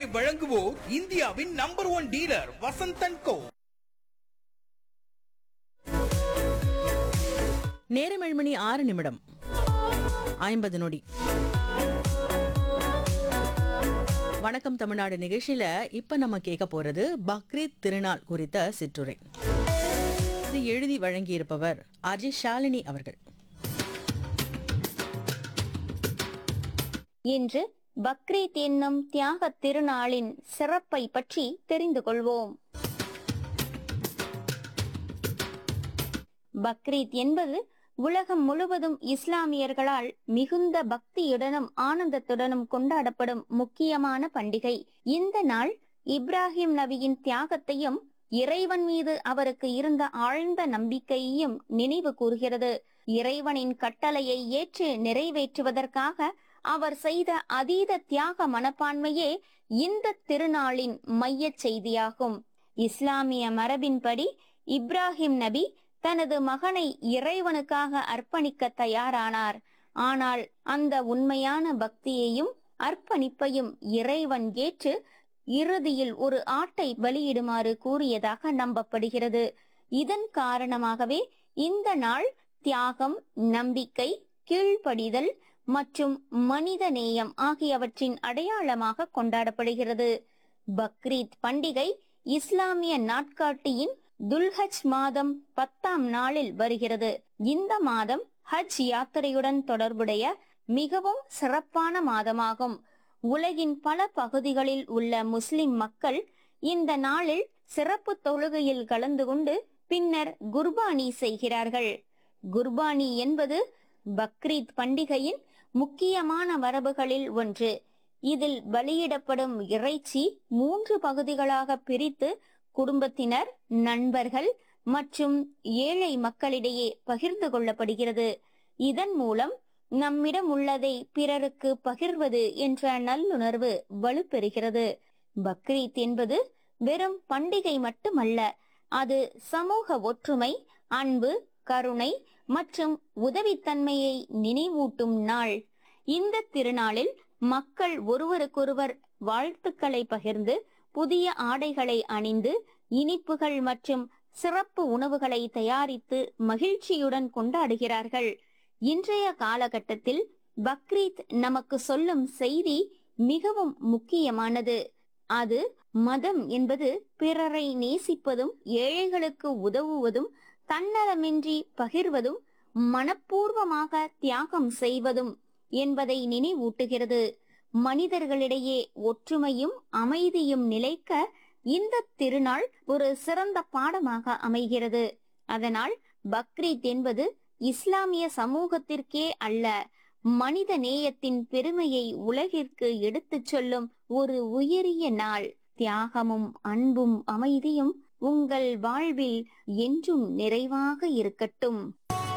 வழங்குவோர் இந்தியாவின் number one dealer Vasanthan co நேரம் ஏழு மணி ஆறு நிமிடம் ஐம்பது நொடி வணக்கம் தமிழ்நாடு நிகழ்ச்சியில இப்ப நம்ம கேட்க போறது பக்ரீத் திருநாள் குறித்த சிற்றுரை இது எழுதி வழங்கியிருப்பவர் அஜய் ஷாலினி அவர்கள் இன்று பக்ரீத் என்னும் தியாகத் திருநாளின் சிறப்பை பற்றி தெரிந்து கொள்வோம் பக்ரீத் என்பது உலகம் முழுவதும் இஸ்லாமியர்களால் மிகுந்த பக்தியுடனும் ஆனந்தத்துடனும் கொண்டாடப்படும் முக்கியமான பண்டிகை இந்த நாள் இப்ராஹிம் நபியின் தியாகத்தையும் இறைவன் மீது அவருக்கு இருந்த ஆழ்ந்த நம்பிக்கையையும் நினைவு கூறுகிறது இறைவனின் கட்டளையை ஏற்று நிறைவேற்றுவதற்காக அவர் செய்த அதீத தியாக மனப்பான்மையே இந்த திருநாளின் மையச் செய்தியாகும் இஸ்லாமிய மரபின்படி இப்ராஹிம் நபி தனது மகனை இறைவனுக்காக அர்ப்பணிக்க தயாரானார் ஆனால் அந்த உண்மையான பக்தியையும் அர்ப்பணிப்பையும் இறைவன் ஏற்று இறுதியில் ஒரு ஆட்டை பலியிடுமாறு கூறியதாக நம்பப்படுகிறது இதன் காரணமாகவே இந்த நாள் தியாகம் நம்பிக்கை கீழ்ப்படிதல் மற்றும் மனித நேயம் ஆகியவற்றின் அடையாளமாக கொண்டாடப்படுகிறது பக்ரீத் பண்டிகை இஸ்லாமிய நாட்காட்டியின் துல்ஹஜ் மாதம் பத்தாம் நாளில் வருகிறது இந்த மாதம் ஹஜ் யாத்திரையுடன் தொடர்புடைய மிகவும் சிறப்பான மாதமாகும் உலகின் பல பகுதிகளில் உள்ள முஸ்லிம் மக்கள் இந்த நாளில் சிறப்பு தொழுகையில் கலந்து கொண்டு பின்னர் குர்பானி செய்கிறார்கள் குர்பானி என்பது பக்ரீத் பண்டிகையின் முக்கியமான வரவுகளில் ஒன்று இதில் பலியிடப்படும் இறைச்சி மூன்று பகுதிகளாக பிரித்து குடும்பத்தினர் நண்பர்கள் மற்றும் ஏழை மக்களிடையே பகிர்ந்து கொள்ளப்படுகிறது இதன் மூலம் நம்மிடம் உள்ளதை பிறருக்கு பகிர்வது என்ற நல்லுணர்வு வலுப்பெறுகிறது பக்ரீத் என்பது வெறும் பண்டிகை மட்டுமல்ல அது சமூக ஒற்றுமை அன்பு கருணை மற்றும் உதவித்தன்மையை நினைவூட்டும் நாள் இந்த திருநாளில் மக்கள் ஒருவருக்கொருவர் வாழ்த்துக்களை பகிர்ந்து புதிய ஆடைகளை அணிந்து இனிப்புகள் மற்றும் சிறப்பு உணவுகளை தயாரித்து மகிழ்ச்சியுடன் கொண்டாடுகிறார்கள் இன்றைய காலகட்டத்தில் பக்ரீத் நமக்கு சொல்லும் செய்தி மிகவும் முக்கியமானது அது மதம் என்பது பிறரை நேசிப்பதும் ஏழைகளுக்கு உதவுவதும் தன்னலமின்றி பகிர்வதும் மனப்பூர்வமாக தியாகம் செய்வதும் என்பதை நினைவூட்டுகிறது மனிதர்களிடையே ஒற்றுமையும் அமைதியும் நிலைக்க இந்த திருநாள் ஒரு சிறந்த பாடமாக அமைகிறது அதனால் பக்ரீத் என்பது இஸ்லாமிய சமூகத்திற்கே அல்ல மனித நேயத்தின் பெருமையை உலகிற்கு எடுத்துச் சொல்லும் ஒரு உயரிய நாள் தியாகமும் அன்பும் அமைதியும் உங்கள் வாழ்வில் என்றும் நிறைவாக இருக்கட்டும்